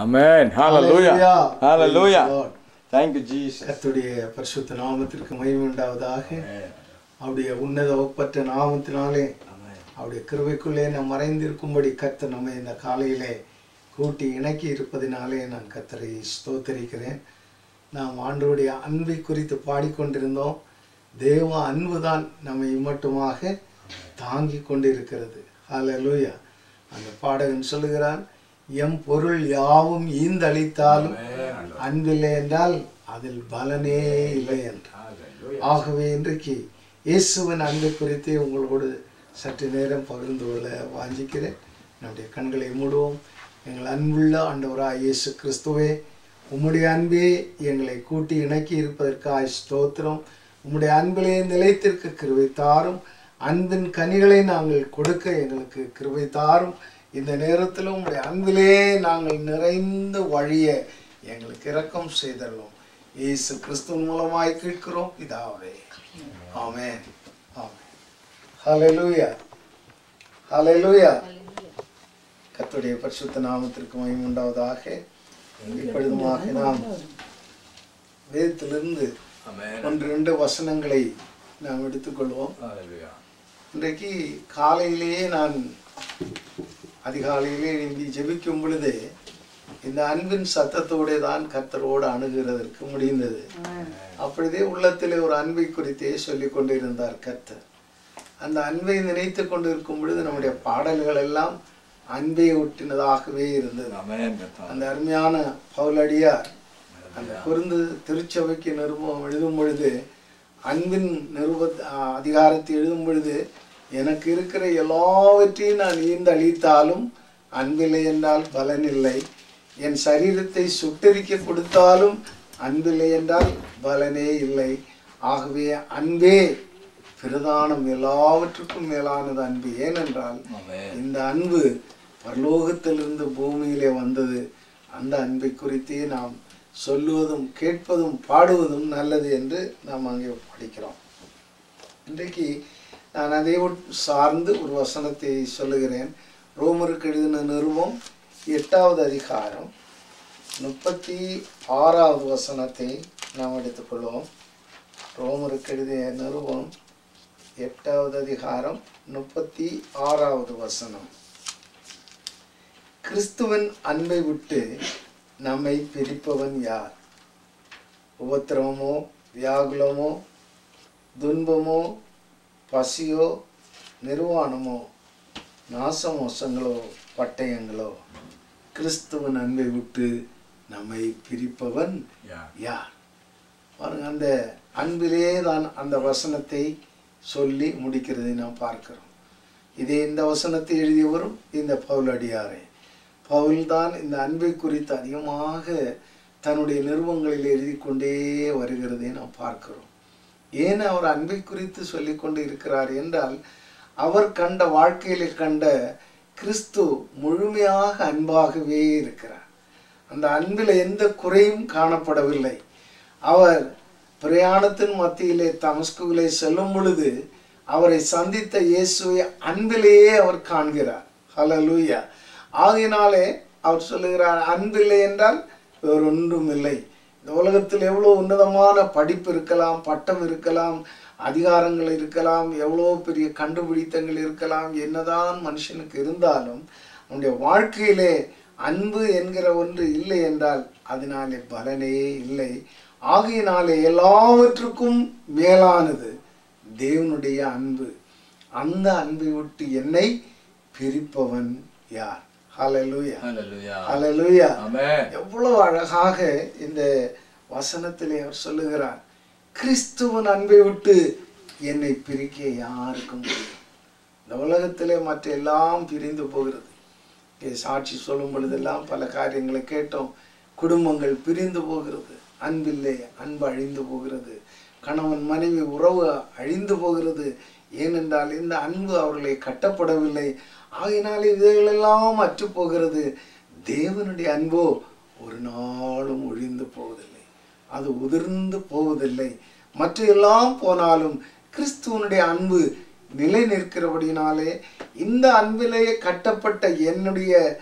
Amen. Hallelujah. Hallelujah. Hallelujah. Praise the Lord. Thank you, Jesus. கர்த்தருடைய பரிசுத்த நாமத்திற்கு மகிமை உண்டாவதாக அவருடைய உன்னத ஒப்பற்ற நாமத்தினாலே அவருடைய கிருபைக்குள்ளே நாம் மறைந்திருக்கும்படி கர்த்தர் நம்மை இந்த காலையிலே கூட்டி இணக்கி இருப்பதினாலே நான் கர்த்தரை ஸ்தோத்தரிக்கிறேன் நாம் ஆண்டவருடைய அன்பை குறித்து பாடிக்கொண்டிருந்தோம் தேவ அன்புதான் நம்மை இம்மட்டுமாக தாங்கி கொண்டிருக்கிறது ஹalleluya அந்த பாடகன் சொல்லுகிறான் எம் பொருள் யாவும் ஈந்தளித்தாலும் அன்பில்லை என்றால் அதில் பலனே இல்லை என்றார் ஆகவே இன்றைக்கு இயேசுவின் அன்பை குறித்து உங்களோடு சற்று நேரம் பகிர்ந்து கொள்ள வாஞ்சிக்கிறேன் நம்முடைய கண்களை மூடுவோம் எங்கள் அன்புள்ள ஆண்டவராய் இயேசு கிறிஸ்துவே உம்முடைய அன்பே எங்களை கூட்டி இணக்கி இருப்பதற்காக ஸ்தோத்திரம் உம்முடைய அன்பிலே நிலைத்திருக்க கிருபை தாரும் அன்பின் கனிகளை நாங்கள் கொடுக்க எங்களுக்கு கிருபை தாரும் இந்த நேரத்திலும் உம்முடைய அன்பிலே நாங்கள் நிறைந்து வழிய எங்களுக்கு இரக்கம் செய்தள்ளோம் இயேசு கிறிஸ்துவின் மூலமாய் கேட்கிறோம் இதாவே ஆமென் ஆமென் ஹalleluya ஹalleluya கர்த்தருடைய பரிசுத்த நாமத்திற்கு மகிமை உண்டாவதாக இப்பொழுதுமாக நாம் வேதத்திலிருந்து ஒன்று ரெண்டு வசனங்களை நாம் எடுத்துக்கொள்வோம் இன்றைக்கு காலையிலேயே நான் அதிகாலையிலே எழும்பி ஜெபிக்கும் பொழுது இந்த அன்பின் சத்தத்தோடே தான் கர்த்தரோடு அணுகிறதற்கு முடிந்தது அப்படிதே உள்ளத்திலே ஒரு அன்பை குறித்தே சொல்லிக் கொண்டிருந்தார் கர்த்தர் அந்த அன்பை நினைத்து கொண்டிருக்கும் பொழுது நம்முடைய பாடல்கள் எல்லாம் அன்பை ஒட்டினதாகவே இருந்தது Amen. அந்த அருமையான பவுலடியார் அந்த குருந்து திருச்சபைக்கு நிருபம் எழுதும் பொழுது அன்பின் நிருப ஆஹ் அதிகாரத்தை எழுதும் பொழுது எனக்கு இருக்கிற எல்லாவற்றையும் நான் ஈந்து அழித்தாலும் அன்பில்லை என்றால் பலனில்லை என் சரீரத்தை சுட்டரிக்க கொடுத்தாலும் அன்பில்லை என்றால் பலனே இல்லை ஆகவே அன்பே பிரதானம் எல்லாவற்றுக்கும் மேலானது அன்பு ஏனென்றால் இந்த அன்பு பரலோகத்திலிருந்து பூமியிலே வந்தது அந்த அன்பை குறித்தே நாம் சொல்லுவதும் கேட்பதும் பாடுவதும் நல்லது என்று நாம் அங்கே படிக்கிறோம் இன்றைக்கு நான் அதை ஒட்- சார்ந்து ஒரு வசனத்தை சொல்லுகிறேன் ரோமருக்கு எழுதின நிருபம் எட்டாவது அதிகாரம் முப்பத்தி ஆறாவது வசனத்தை நாம் எடுத்துக்கொள்வோம் ரோமருக்கு எழுதிய நிருபம் எட்டாவது அதிகாரம் முப்பத்தி ஆறாவது வசனம் கிறிஸ்துவின் அன்பை விட்டு நம்மை பிரிப்பவன் யார் உபத்திரவமோ வியாகுலமோ துன்பமோ பசியோ நிர்வாணமோ நாசமோசங்களோ பட்டயங்களோ கிறிஸ்துவின் அன்பை விட்டு நம்மை பிரிப்பவன் Yeah. யார் பாருங்க அந்த அன்பிலே தான் அந்த வசனத்தை சொல்லி முடிக்கிறதை நாம் பார்க்கிறோம் இதே இந்த வசனத்தை எழுதியவரும் இந்த பவுலடியாரே பவுல் தான் இந்த அன்பை குறித்து அதிகமாக தன்னுடைய நிறுவனங்களில் எழுதி கொண்டே வருகிறதை நாம் பார்க்கிறோம் ஏன் அவர் அன்பை குறித்து சொல்லிக் கொண்டு இருக்கிறார் என்றால் அவர் கண்ட வாழ்க்கையில கண்ட கிறிஸ்து முழுமையாக அன்பாகவே இருக்கிறார் அந்த அன்பில் எந்த குறையும் காணப்படவில்லை அவர் பிரயாணத்தின் மத்தியிலே தமஸ்குவிலே செல்லும் பொழுது அவரை சந்தித்த இயேசுவை அன்பிலேயே அவர் காண்கிறார் ஹalleluya ஆகையினாலே அவர் சொல்லுகிறார் அன்பில்லை என்றால் வேறொன்றும் இல்லை இந்த உலகத்தில் எவ்வளோ உன்னதமான படிப்பு இருக்கலாம் பட்டம் இருக்கலாம் அதிகாரங்கள் இருக்கலாம் எவ்வளோ பெரிய கண்டுபிடித்தங்கள் இருக்கலாம் என்னதான் மனுஷனுக்கு இருந்தாலும் அவனுடைய வாழ்க்கையிலே அன்பு என்கிற ஒன்று இல்லை என்றால் அதனாலே பலனே இல்லை ஆகையினாலே எல்லாவற்றுக்கும் மேலானது தேவனுடைய அன்பு அந்த அன்பை விட்டு என்னை பிரிப்பவன் யார் ஹalleluya Hallelujah. ஹalleluya Amen. எவ்வளவு அழகாக இந்த வசனத்திலே அவர் சொல்லுகிறார் கிறிஸ்துவன் அன்பை விட்டு என்னை பிரிக்க யாருக்கும் முடியும் இந்த உலகத்திலே மற்ற எல்லாம் பிரிந்து போகிறது இங்கே சாட்சி சொல்லும் பொழுதெல்லாம் பல காரியங்களை கேட்டோம் குடும்பங்கள் பிரிந்து போகிறது அன்பில்லை அன்பு அழிந்து போகிறது கணவன் மனைவி உறவு அழிந்து போகிறது ஏனென்றால் இந்த அன்பு அவர்களை கட்டப்படவில்லை ஆகையினாலே இவைகளெல்லாம் அற்று போகிறது தேவனுடைய அன்போ ஒரு நாளும் ஒழிந்து போவதில்லை அது உதிர்ந்து போவதில்லை மற்ற எல்லாம் போனாலும் கிறிஸ்துவனுடைய அன்பு நிலை நிற்கிறபடினாலே இந்த அன்பிலேயே கட்டப்பட்ட என்னுடைய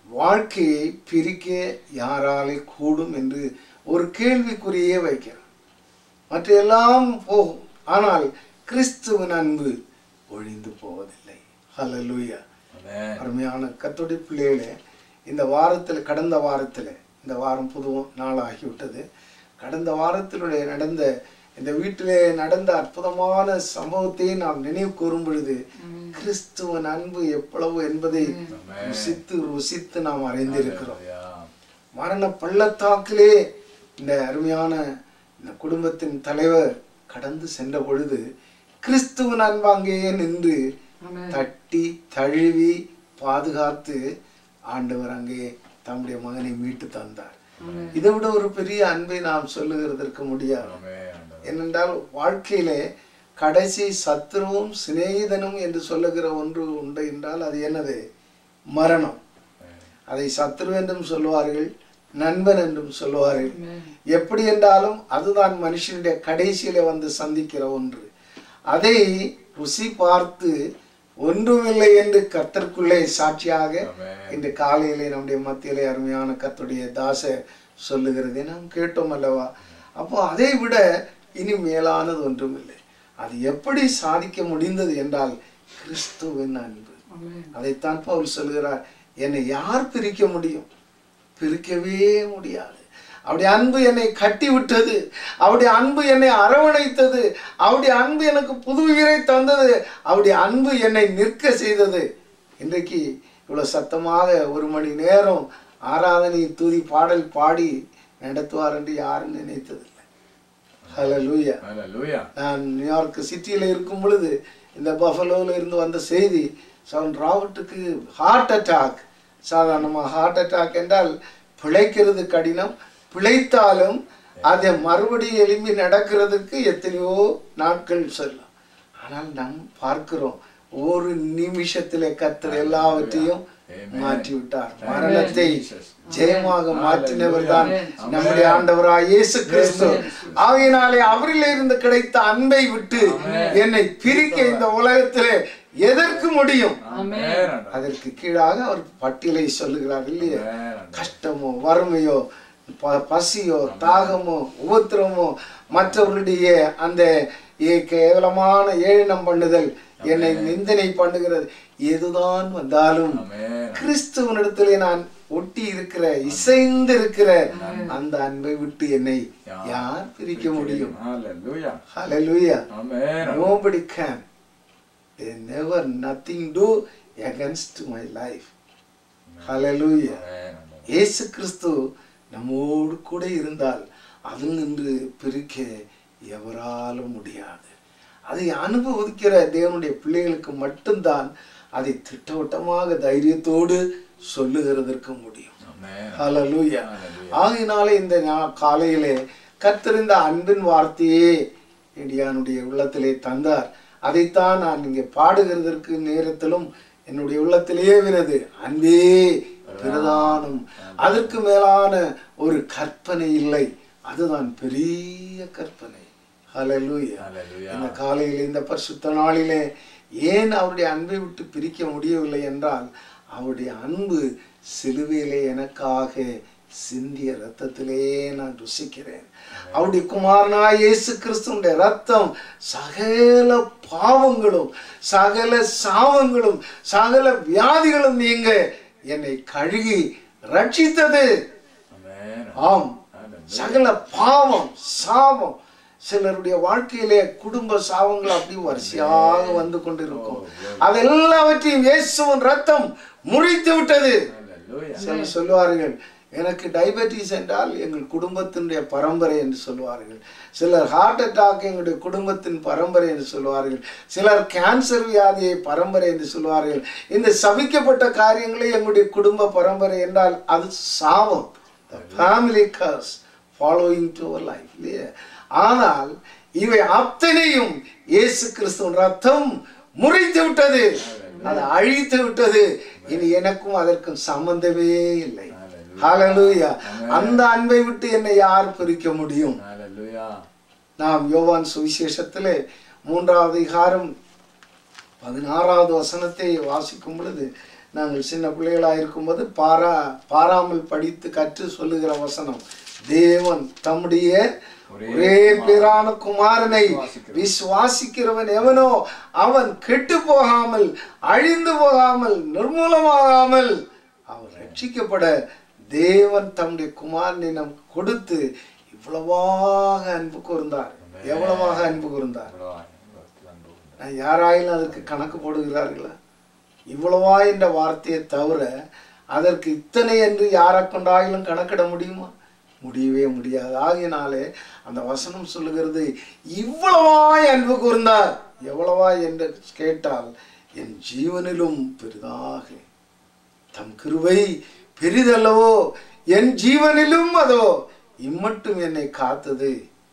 வாழ்க்கையை பிரிக்க யாராலே கூடும் என்று ஒரு கேள்விக்குறியே வைக்கிறார் மற்ற எல்லாம் போகும் ஆனால் கிறிஸ்துவின் அன்பு ஒழிந்து போவதில்லை ஹalleluya Amen. அருமையான கத்தோடைய பிள்ளைகளே இந்த வாரத்தில் கடந்த வாரத்தில் இந்த வாரம் புது நாள் ஆகிவிட்டது கடந்த வாரத்தினுடைய நடந்த இந்த வீட்டிலே நடந்த அற்புதமான சம்பவத்தை நாம் நினைவு கூறும் பொழுது கிறிஸ்துவன் அன்பு எவ்வளவு என்பதை ருசித்து ருசித்து நாம் அறிந்திருக்கிறோம் Hallelujah. மரண பள்ளத்தாக்கிலே இந்த அருமையான இந்த குடும்பத்தின் தலைவர் கடந்து சென்ற பொழுது கிறிஸ்துவன் அன்பு அங்கேயே நின்று தட்டி தழுவி பாதுகாத்து ஆண்டவர் அங்கே தம்முடைய மகனை மீட்டு தந்தார் இதை விட ஒரு பெரிய அன்பை நாம் சொல்லுகிறதற்கு முடியாது Amen. ஆண்டவரே. ஏனென்றால் வாழ்க்கையிலே கடைசி சத்துருவும் சிநேகிதனும் என்று சொல்லுகிற ஒன்று உண்டு என்றால் அது என்னது மரணம் அதை சத்ரு என்றும் சொல்லுவார்கள் நண்பன் என்றும் சொல்லுவார்கள் எப்படி என்றாலும் அதுதான் மனுஷனுடைய கடைசியில வந்து சந்திக்கிற ஒன்று அதை ருசி பார்த்து ஒன்றுமில்லை என்று கர்த்தருக்குள்ளே சாட்சியாக Amen. இன்று காலையிலே நம்முடைய மத்தியிலே அருமையான கர்த்தருடைய தாச சொல்லுகிறதை நாம் கேட்டோம் அல்லவா அப்போ அதை விட இனி மேலானது ஒன்றுமில்லை அது எப்படி சாதிக்க முடிந்தது என்றால் கிறிஸ்துவின் அன்பு அதைத்தான் பவுல் சொல்கிறார் என்னை யார் பிரிக்க முடியும் பிரிக்கவே முடியாது அவருடைய அன்பு என்னை கட்டி விட்டது அவருடைய அன்பு என்னை அரவணைத்தது அவருடைய அன்பு எனக்கு புது உயிரை தந்தது அவருடைய அன்பு என்னை நிற்க செய்தது இன்றைக்கு இவ்வளவு சத்தமாக ஒரு மணி நேரம் ஆராதனை தூதி பாடல் பாடி நடத்துவார் என்று யாரும் நினைத்ததில்லை ஹalleluya Hallelujah. நான் நியூயார்க் சிட்டியில் இருக்கும் பொழுது இந்த பஃபலோவில் இருந்து வந்த செய்தி சவுன் ராபர்ட்டுக்கு ஹார்ட் அட்டாக் சாதாரணமாக ஹார்ட் அட்டாக் என்றால் பிழைக்கிறது கடினம் பிழைத்தாலும் அதை மறுபடியும் எழும்பி நடக்கிறதுக்கு எத்தனையோ நாட்கள் செல்லும் ஆனால் நாம் பார்க்கிறோம் ஒரு நிமிஷத்திலே கத்தர் எல்லாவற்றையும் மாற்றி விட்டார் மரணத்தை ஜெயமாக மாற்றினவர் தான் நம்முடைய ஆண்டவராய் இயேசு கிறிஸ்து ஆகையினாலே அவரில் இருந்து கிடைத்த அன்பை விட்டு என்னை பிரிக்க இந்த உலகத்திலே எதற்கு முடியும் Amen. ஆண்டவரே. அதற்கு கீழாக அவர் பட்டியலை சொல்லுகிறார் இல்லையா Amen. கஷ்டமோ வறுமையோ ப- பசியோ தாகமோ உபத்திரமோ மற்றவர்களுடைய அந்த ஏ- கேவலமான ஏழனம் பண்ணுதல் என்னை நிந்தனை பண்ணுகிறது எதுதான் வந்தாலும் Amen. கிறிஸ்துவனிடத்திலே நான் ஒட்டி இருக்கிற இசைந்து இருக்கிற அந்த அன்பை விட்டு என்னை யார் பிரிக்க முடியும் Hallelujah. Hallelujah Amen. nobody can they never nothing do against my life hallelujah Amen. ஆண்டவரே. இயேசு கிறிஸ்து நம்மோடு கூட இருந்தால் அதில் நின்று பிரிக்க எவராலும் முடியாது அதை அனுபவிக்கிற தேவனுடைய பிள்ளைகளுக்கு மட்டும்தான் அதை திட்டவட்டமாக தைரியத்தோடு சொல்லுகிறதற்கு முடியும் Amen. ஹalleluya Hallelujah. ஆகையினாலே இந்த நா- காலையிலே கர்த்தர் அன்பின் வார்த்தையே இந்தியானுடைய உள்ளத்திலே தந்தார் அதைத்தான் நான் இங்கே பாடுகிறதற்கு நேரத்திலும் என்னுடைய உள்ளத்திலே வினது அன்பே பிரதானம் அதற்கு மேலான ஒரு கற்பனை இல்லை அதுதான் பெரிய கற்பனை ஹalleluya Hallelujah. இந்த காலையில் இந்த பரிசுத்த நாளிலே ஏன் அவருடைய அன்பை விட்டு பிரிக்க முடியவில்லை என்றால் அவருடைய அன்பு சிலுவையிலே எனக்காக சிந்திய ரத்தத்திலே நான் ருசிக்கிறேன் அவருடைய குமாரனாய் இயேசு கிறிஸ்துடைய ரத்தம் சகல பாவங்களும் சகல சாவங்களும் சகல வியாதிகளும் நீங்க என்னை கழுகி ரட்சித்தது Amen. ஆம் சகல பாவம் சாபம் சிலருடைய வாழ்க்கையிலே குடும்ப சாபங்கள் அப்படி வரிசையாக வந்து கொண்டிருக்கும் அதெல்லாவற்றையும் இயேசுவின் ரத்தம் முறித்து விட்டது Hallelujah. சிலர் சொல்லுவார்கள் எனக்கு டயபெட்டிஸ் என்றால் எங்கள் குடும்பத்தினுடைய பரம்பரை என்று சொல்லுவார்கள் சிலர் ஹார்ட் அட்டாக் எங்களுடைய குடும்பத்தின் பரம்பரை என்று சொல்லுவார்கள் சிலர் கேன்சர் வியாதியை பரம்பரை என்று சொல்லுவார்கள் இந்த சபிக்கப்பட்ட காரியங்களே எங்களுடைய குடும்ப பரம்பரை என்றால் அது சாபம் family curse following to our life இல்லையா ஆனால் இவை அத்தனையும் இயேசு கிறிஸ்துவின் ரத்தம் முறித்து விட்டது அது அழித்து விட்டது இனி எனக்கும் அதற்கும் சம்பந்தமே இல்லை ஹalleluya அந்த அன்பை விட்டு என்னை யார் பிரிக்க முடியும் Hallelujah. நாம் யோவான் சுவிசேஷத்திலே மூன்றாவது அதிகாரம் பதினாறாவது வசனத்தை வாசிக்கும் பொழுது நாங்கள் சின்ன பிள்ளைகளாக இருக்கும்போது பாரா பாராமல் படித்து கற்று சொல்லுகிற வசனம் தேவன் தம்முடைய ஒரே பேரான குமாரனை விசுவாசிக்கிறவன் எவனோ அவன் கெட்டு போகாமல் அழிந்து போகாமல் நிர்மூலமாகாமல் அவன் ரட்சிக்கப்பட தேவன் தம்முடைய குமாரனை நம் கொடுத்து இவ்வளவாக அன்பு கூர்ந்தார் எவ்வளவாக அன்பு கூர்ந்தார் நான் யாராயிலும் அதற்கு கணக்கு போடுகிறார்களா இவ்வளவா என்ற வார்த்தையை தவிர அதற்கு இத்தனை என்று யாரை கொண்டாயிலும் கணக்கிட முடியுமா முடியவே முடியாது ஆகினாலே அந்த வசனம் சொல்லுகிறது இவ்வளவாய் அன்பு கூர்ந்தார் எவ்வளவா என்று கேட்டால் என் ஜீவனிலும் பெரிதாக தம் கிருபை பெரிதல்லவோ என் ஜீவனிலும் அதோ இம்மட்டும் என்னை காத்தது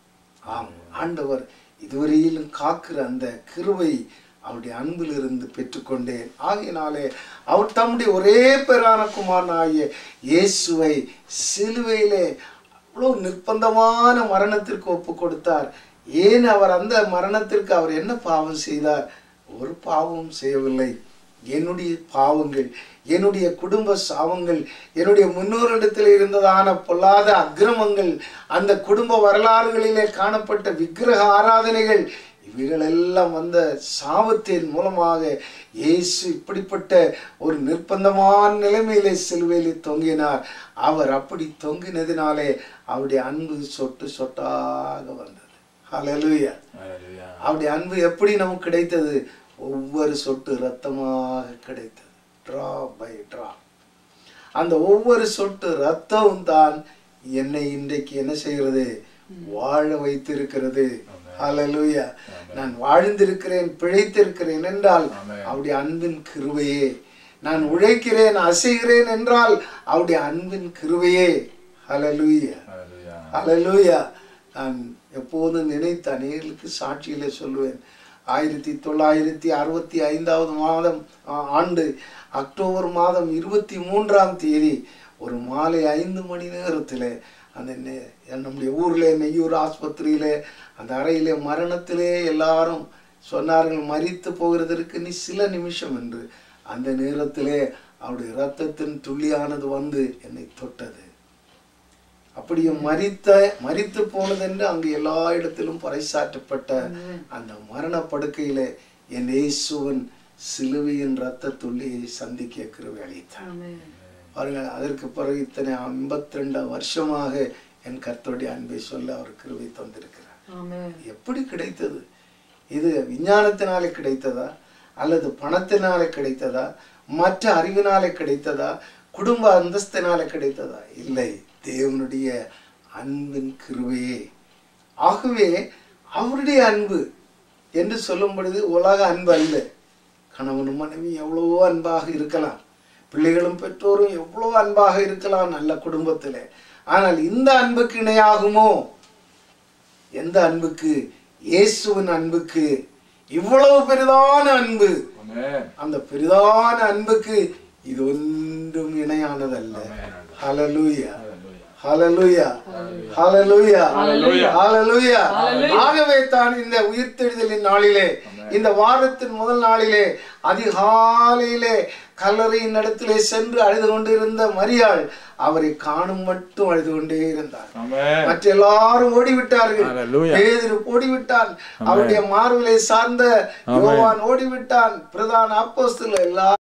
ஆம் ஆண்டவர் இதுவரையிலும் காக்கிற அந்த கிருபை அவருடைய அன்பிலிருந்து பெற்றுக்கொண்டேன் ஆகையினாலே அவர் தம்முடைய ஒரே பேரான குமாரனாகிய இயேசுவை சிலுவையிலே அவ்வளோ நிர்பந்தமான மரணத்திற்கு ஒப்பு கொடுத்தார் ஏன் அவர் அந்த மரணத்திற்கு அவர் என்ன பாவம் செய்தார் ஒரு பாவமும் செய்யவில்லை என்னுடைய பாவங்கள் என்னுடைய குடும்ப சாவங்கள் என்னுடைய முன்னோரிடத்தில் இருந்ததான பொல்லாத அக்கிரமங்கள் அந்த குடும்ப வரலாறுகளிலே காணப்பட்ட விக்கிரக ஆராதனைகள் இவைகளெல்லாம் வந்த சாபத்தின் மூலமாக இயேசு இப்படிப்பட்ட ஒரு நிர்பந்தமான நிலைமையிலே சிலுவையிலே தொங்கினார் அவர் அப்படி தொங்கினதினாலே அவருடைய அன்பு சொட்டு சொட்டாக வந்தது ஹalleluya அவருடைய அன்பு எப்படி நமக்கு கிடைத்தது ஒவ்வொரு சொட்டு ரத்தமாக கிடைத்தது ட்ரா பை ட்ரா அந்த ஒவ்வொரு சொட்டு ரத்தம் தான் என்னை இன்றைக்கு என்ன செய்கிறது வாழ வைத்திருக்கிறது ஹalleluya நான் வாழ்ந்திருக்கிறேன் பிழைத்திருக்கிறேன் என்றால் அவருடைய அன்பின் கிருபையே நான் உழைக்கிறேன் அசைகிறேன் என்றால் அவருடைய அன்பின் கிருபையே ஹalleluya ஹalleluya நான் எப்போதும் நினைத்த அநேகளுக்கு சாட்சியிலே சொல்லுவேன் ஆயிரத்தி தொள்ளாயிரத்தி அறுபத்தி ஐந்தாவது மாதம் ஆ- ஆண்டு அக்டோபர் மாதம் இருபத்தி மூன்றாம் தேதி ஒரு மாலை ஐந்து மணி நேரத்தில் அந்த நெ- நம்முடைய ஊரில் நெய்யூர் ஆஸ்பத்திரியிலே அந்த அறையிலே மரணத்திலே எல்லாரும் சொன்னார்கள் மரித்து போகிறதற்கு நீ சில நிமிஷம் என்று அந்த நேரத்திலே அவருடைய இரத்தத்தின் துள்ளியானது வந்து என்னை தொட்டது அப்படியே மரித்த மரித்து போனதென்று அங்கு எல்லா இடத்திலும் பறைசாற்றப்பட்ட அந்த மரண படுக்கையில என் இயேசுவன் சிலுவையின் ரத்த துள்ளியை சந்திக்க கிருபை அளித்தார் பாருங்க அதற்கு பிறகு இத்தனை ஐம்பத்தி ரெண்டு வருஷமாக என் கர்த்தருடைய அன்பை சொல்ல அவர் கிருபை தந்திருக்கிறார் எப்படி கிடைத்தது இது விஞ்ஞானத்தினாலே கிடைத்ததா அல்லது பணத்தினாலே கிடைத்ததா மற்ற அறிவினாலே கிடைத்ததா குடும்ப அந்தஸ்தினாலே கிடைத்ததா இல்லை தேவனுடைய அன்பின் கிருபையே ஆகவே அவருடைய அன்பு என்று சொல்லும் பொழுது உலக அன்பு அல்ல கணவனும் மனைவி எவ்வளவோ அன்பாக இருக்கலாம் பிள்ளைகளும் பெற்றோரும் எவ்வளவோ அன்பாக இருக்கலாம் நல்ல குடும்பத்திலே ஆனால் இந்த அன்புக்கு இணையாகுமோ எந்த அன்புக்கு இயேசுவின் அன்புக்கு இவ்வளவு பெரிதான அன்பு அந்த பெரிதான அன்புக்கு இது ஒன்றும் இணையானதல்ல ஹalleluya ஹalleluya ஹalleluya ஹalleluya ஆகவே தான் இந்த உயிர்த்தெழுதலின் நாளிலே இந்த வாரத்தின் முதல் நாளிலே அதிகாலையிலே கல்லறையின் இடத்திலே சென்று அழுது கொண்டிருந்த மரியாள் அவரை காணும் மட்டும் அழுது கொண்டே இருந்தார் மற்ற எல்லாரும் ஓடிவிட்டார்கள் Hallelujah. பேதுரு ஓடிவிட்டான் அவருடைய மார்பிலை சார்ந்த யோவான் ஓடிவிட்டான் பிரதான அப்போஸ்தலர் எல்லாரும்